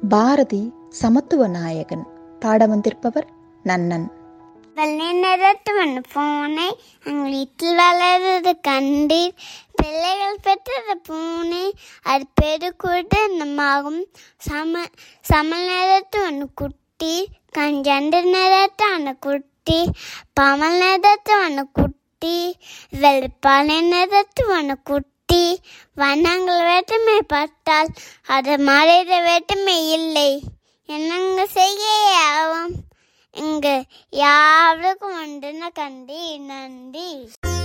பாரதி சமத்துவ நாயகன் பாட வந்திருப்பவர் நன்னன் வெள்ளை நிறத்து ஒன்று பூனை எங்கள் வீட்டில் வளர்றது கண்டீர் பிள்ளைகள் பெற்றது பூனை அது பெருக்கூட்டு நம்மாகும் சம சமல் நிறத்து ஒன்று குட்டி கஞ்சண்டு நிறத்து ஒன்று குட்டி பமல் நிறத்து ஒன்று குட்டி வெள்ளிப்பாலை நிறத்து ஒன்று குட்டி வண்ணங்கள் வேற்றுமை பார்த்தால் அது மறைத வேற்றுமை இல்லை என்னங்க செய்ய ஆகும் இங்கு யாருக்கும் உண்டுன கண்டி நன்றி